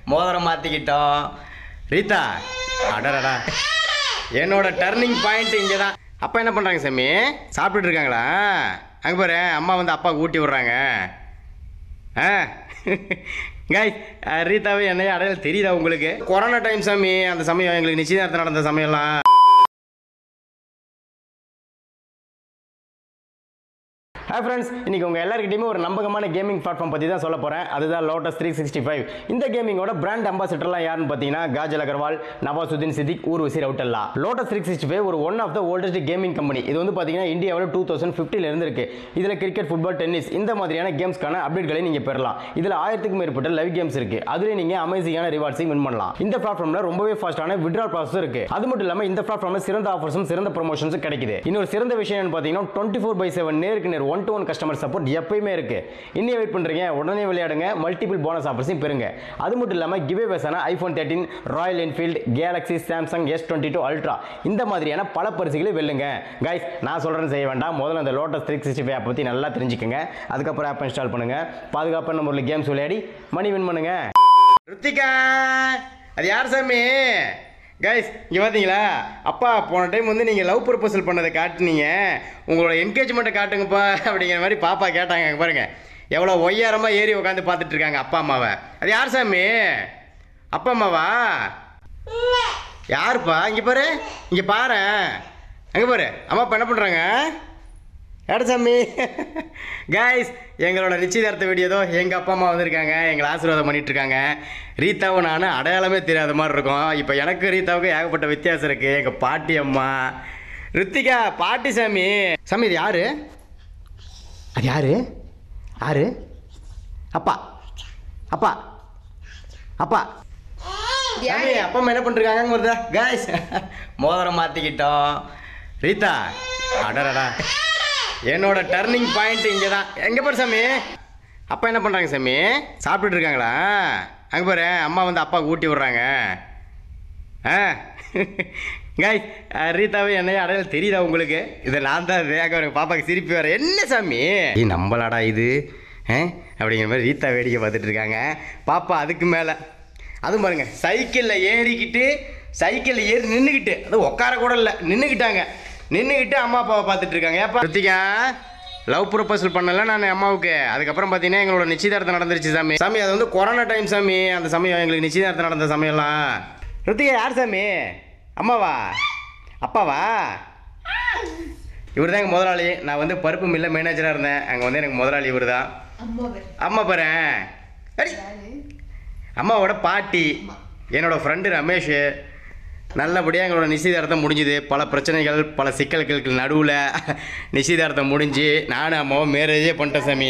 மோதிரம் மாற்றிக்கிட்டோம் ரீதா அடடடா என்னோட டர்னிங் பாயிண்ட் இங்கே தான் அப்பா என்ன பண்ணுறாங்க சாமி சாப்பிட்டுட்டு இருக்காங்களா அங்கே பாரு அம்மா வந்து அப்பா ஊட்டி விட்றாங்க ஆ காய் ரீதாவே என்னைய அடையாளம் தெரியுதா உங்களுக்கு கொரோனா டைம் சாமி அந்த சமயம் எங்களுக்கு நிச்சயதார்த்தம் நடந்த சமயம்லாம் ஹாய் ஃப்ரெண்ட்ஸ் இன்னைக்கு உங்கள் எல்லாருக்கிட்டையுமே ஒரு நம்பகமான கேமிங் பிளாட்ஃபார்ம் பற்றி தான் சொல்ல போகிறேன் அதுதான் லோட்டஸ் த்ரீ சிக்ஸ்டி ஃபைவ் இந்த கேமிங்கோட பிராண்ட் அம்பாசிடர்லாம் யாருன்னு பார்த்தீங்கன்னா Kajal Agarwal Nawazuddin Siddiqui Urvashi Rautela Lotus three sixty five ஒரு one of the oldest gaming company இது வந்து பார்த்தீங்கன்னா இந்தியாவில் டூ தௌசண்ட் ஃபிஃப்டியில் இருந்திருக்கு இதில் கிரிக்கெட் ஃபுட்பால் டென்னிஸ் இந்த மாதிரியான கேம்ஸ்க்கான அப்டேட்களை நீங்கள் பெறலாம் இதில் ஆயிரத்துக்கும் மேற்பட்ட லைவ் கேம்ஸ் இருக்கு அதுலேயே நீங்கள் அமேசிங்கான ரிவார்ட்ஸையும் வின் பண்ணலாம் இந்த பிளாட்ஃபார்மில் ரொம்பவே ஃபாஸ்ட்டான விட்ரால் ப்ராசஸ் இருக்கு அது மட்டும் இல்லாமல் இந்த பிளாட்ஃபார்மில் சிறந்த ஆஃபர்ஸும் சிறந்த ப்ரொமோஷன்ஸும் கிடைக்குது இன்னொரு சிறந்த விஷயம் என்னன்னு பார்த்தீங்கன்னா டுவெண்ட்டி ஃபோர் பை செவன் நேருக்கு நேர் one to one customer support எப்பயுமே இருக்கு இன்னும் வெயிட் பண்றீங்க உடனே விளையாடுங்க மல்டிபிள் போனஸ் ஆஃபர்ஸையும் பெறுங்க அது மட்டும் இல்லாமல் கிவே பேஸான iPhone thirteen Royal Enfield Galaxy Samsung S twenty two ultra இந்த மாதிரியான பல பரிசுகளை வெல்லுங்க கைஸ் நான் சொல்றேன் செய்ய வேண்டாம் முதல்ல அந்த லோட்டஸ் த்ரீ சிக்ஸ்டி ஃபைவ் பற்றி நல்லா தெரிஞ்சுக்கங்க அதுக்கப்புறம் ஆப் இன்ஸ்டால் பண்ணுங்க பாதுகாப்பான முறையில் கேம்ஸ் விளையாடி மணி வின் பண்ணுங்க ருத்திகா அது யார் சாமி கைஸ் இங்கே பார்த்தீங்களா அப்பா போன டைம் வந்து நீங்கள் லவ் ப்ரொபோசல் பண்ணதை காட்டுனீங்க உங்களோட என்கேஜ்மெண்ட்டை காட்டுங்கப்பா அப்படிங்கிற மாதிரி பாப்பா கேட்டாங்க அங்க பாருங்க எவ்வளோ ஒய்யாரமாக ஏறி உட்காந்து பார்த்துட்டு இருக்காங்க அப்பா அம்மாவை அது யார் சாமி அப்பா அம்மாவா யாருப்பா இங்கே பாரு இங்கே பாரு அங்கே பாரு அம்மா அப்பா என்ன பண்ணுறாங்க யாரு சாமி கைஸ் எங்களோட நிச்சயதார்த்த வீடியோ எங்கள் அப்பா அம்மா வந்திருக்காங்க எங்களை ஆசீர்வாதம் பண்ணிட்டு இருக்காங்க ரீதாவும் நான் அடையாளமே தெரியாத மாதிரி இருக்கும் இப்போ எனக்கு ரீதாவுக்கு ஏகப்பட்ட வித்தியாசம் இருக்குது எங்கள் பாட்டி அம்மா ரித்திகா பாட்டி சாமி சாமி இது யாரு அது யாரு யாரு அப்பா அப்பா அப்பா சாமி அப்பா அம்மா என்ன பண்ணிருக்காங்க வருதா கைஸ் மோதிரம் மாற்றிக்கிட்டோம் ரீதா அடடடா என்னோட டர்னிங் பாயிண்ட் இங்கே தான் எங்கே பாரு சாமி அப்பா என்ன பண்ணுறாங்க சாமி சாப்பிட்டுட்டு இருக்காங்களா அங்கே பாரு அம்மா வந்து அப்பா ஊட்டி விட்றாங்க ஆ காய் ரீதாவே என்னைய அடையாளம் தெரியுதா உங்களுக்கு இதை நான் தான் இது அங்கே பாருங்க பாப்பாக்கு சிரிப்பு வேறு என்ன சாமி ஏய் நம்பலாடா இது ஆ அப்படிங்கிற மாதிரி ரீதா வேடிக்கை பார்த்துட்டு இருக்காங்க பாப்பா அதுக்கு மேலே அதுவும் பாருங்க சைக்கிளில் ஏறிக்கிட்டு சைக்கிளில் ஏறி நின்றுக்கிட்டு அது உட்கார கூட இல்லை நின்றுக்கிட்டாங்க நின்றுக்கிட்டு அம்மா அப்பாவை பார்த்துட்டு இருக்காங்க ஏப்பா ருத்திகா லவ் ப்ரொபோசல் பண்ணல நான் அம்மாவுக்கு அதுக்கப்புறம் பார்த்தீங்கன்னா எங்களோட நிச்சயதார்த்தம் நடந்துருச்சு சாமி சாமி அது வந்து கொரோனா டைம் சாமி அந்த சமயம் எங்களுக்கு நிச்சயதார்த்தம் நடந்த சமயம்லாம் ருத்திகா யார் சாமி அம்மாவா அப்பாவா இவர் தான் எங்கள் முதலாளி நான் வந்து பருப்பு மில்ல மேனேஜராக இருந்தேன் அங்கே வந்து எனக்கு முதலாளி இவர் தான் அம்மா பாரு அடி. அம்மாவோட பாட்டி என்னோட ஃப்ரெண்டு ரமேஷ் நல்லபடியாக எங்களோட நிச்சயதார்த்தம் முடிஞ்சுது பல பிரச்சனைகள் பல சிக்கல்களுக்கு நடுவில் நிச்சயதார்த்தம் முடிஞ்சு நானும் அம்மாவும் மேரேஜே பண்ணிட்டேன் சாமி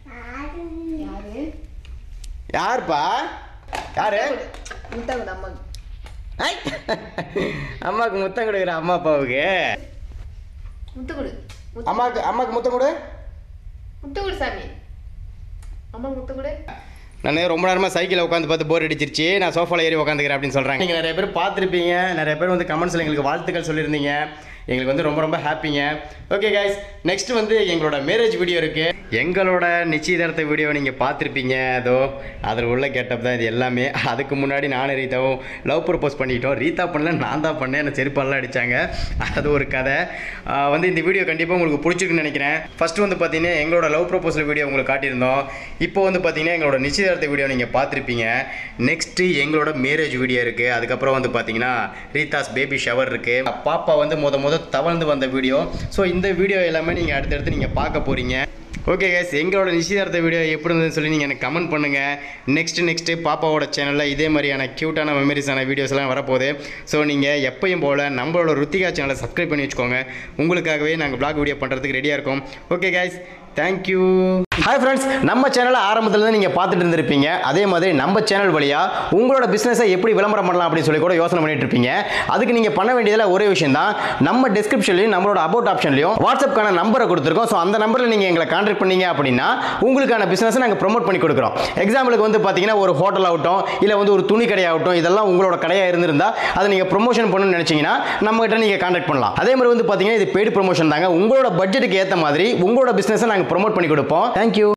யாரு யாருப்பா யாரு முத்தகுடு அம்மா ஐ! அம்மாவுக்கு முத்தம் கொடுக்குற அம்மா அப்பாவுக்கு முத்துக்குடு அம்மாவுக்கு அம்மாவுக்கு முத்தம் கொடு முத்துக்குடு சாமி அம்மா முத்துக்குடு நான் ரொம்ப நேரமாக சைக்கிளில் உட்காந்து பார்த்து போர் அடிச்சிருச்சு நான் சோஃபாவில் ஏறி உட்காந்துக்கிறேன் அப்படின்னு சொல்கிறாங்க நீங்கள் நிறைய பேர் பார்த்துருப்பீங்க நிறைய பேர் வந்து கமெண்ட்ஸில் எங்களுக்கு வாழ்த்துக்கள் சொல்லியிருந்தீங்க எங்களுக்கு வந்து ரொம்ப ரொம்ப ஹாப்பிங்க ஓகே கைஸ் நெக்ஸ்ட் வந்து எங்களோட மேரேஜ் வீடியோ இருக்குது எங்களோட நிச்சயதார்த்த வீடியோ நீங்கள் பார்த்துருப்பீங்க அதோ அதில் உள்ள கெட்டப் தான் இது எல்லாமே அதுக்கு முன்னாடி நானும் ரீதாவும் லவ் ப்ரப்போஸ் பண்ணிக்கிட்டோம் ரீதா பண்ணல நான் தான் பண்ணேன் என்னை செருப்பாலாம் அடித்தாங்க அது ஒரு கதை ஆஹ் வந்து இந்த வீடியோ கண்டிப்பாக உங்களுக்கு பிடிச்சிருக்குன்னு நினைக்கிறேன் ஃபர்ஸ்ட் வந்து பார்த்தீங்கன்னா எங்களோட லவ் ப்ரப்போசல் வீடியோ உங்களுக்கு காட்டியிருந்தோம் இப்போ வந்து பார்த்தீங்கன்னா எங்களோட நிச்சயதார்த்த வீடியோ நீங்கள் பார்த்துருப்பீங்க நெக்ஸ்ட்டு எங்களோட மேரேஜ் வீடியோ இருக்குது அதுக்கப்புறம் வந்து பார்த்தீங்கன்னா ரீதாஸ் பேபி ஷவர் இருக்குது பாப்பா வந்து முத முத தவழ்ந்து வந்த வீடியோ ஸோ இந்த வீடியோ எல்லாமே நீங்கள் அடுத்தடுத்து நீங்கள் பார்க்க போகிறீங்க ஓகே கேஸ் எங்களோட நிச்சயதார்த்த வீடியோ எப்படி இருந்ததுன்னு சொல்லி நீங்கள் எனக்கு கமெண்ட் பண்ணுங்கள் நெக்ஸ்ட் நெக்ஸ்ட்டு பாப்பாவோட சேனலில் இதே மாதிரியான க்யூட்டான மெமரிஸான வீடியோஸ் எல்லாம் வரப்போகுது ஸோ நீங்கள் எப்பயும் போல் நம்மளோட ருத்திகா சேனலை சப்ஸ்கிரைப் பண்ணி வச்சுக்கோங்க உங்களுக்காகவே நாங்கள் பிளாக் வீடியோ பண்ணுறதுக்கு ரெடியாக இருக்கோம் okay guys thank you hi friends நம்ம சேனலை ஆரம்பத்தில் நீங்கள் பார்த்துட்டு இருந்திருப்பீங்க அதே மாதிரி நம்ம சேனல் வழியாக உங்களோட பிஸ்னஸை எப்படி விளம்பரம் பண்ணலாம் அப்படின்னு சொல்லி கூட யோசனை பண்ணிட்டு இருப்பீங்க அதுக்கு நீங்கள் பண்ண வேண்டியதில் ஒரே விஷயம் தான் நம்ம டிஸ்கிரிப்ஷன்லையும் நம்மளோட அபவுட் ஆப்ஷன்லையும் வாட்ஸ்அப்க்கான நம்பரை கொடுத்துருக்கோம் ஸோ அந்த நம்பரில் நீங்கள் எங்களை கான்டாக்ட் பண்ணீங்க அப்படின்னா உங்களுக்கான பிஸ்னஸை நாங்கள் ப்ரோமோட் பண்ணி கொடுக்குறோம் எக்ஸாம்பிளுக்கு வந்து பார்த்தீங்கன்னா ஒரு ஹோட்டல் ஆகட்டும் இல்லை வந்து ஒரு துணி கடையாகட்டும் இதெல்லாம் உங்களோட கடையாக இருந்திருந்தா அதை நீங்கள் ப்ரொமோஷன் பண்ணணும்னு நினச்சிங்கன்னா நம்மகிட்ட நீங்கள் கான்டாக்ட் பண்ணலாம் அதே மாதிரி வந்து பார்த்தீங்கன்னா இது பெய்டு ப்ரொமோஷன் தாங்க உங்களோட பட்ஜெட்டுக்கு ஏற்ற மாதிரி உங்களோட பிஸ்னஸை நாங்கள் ப்ரோமோட் பண்ணி கொடுப்போம் தேங்க்யூ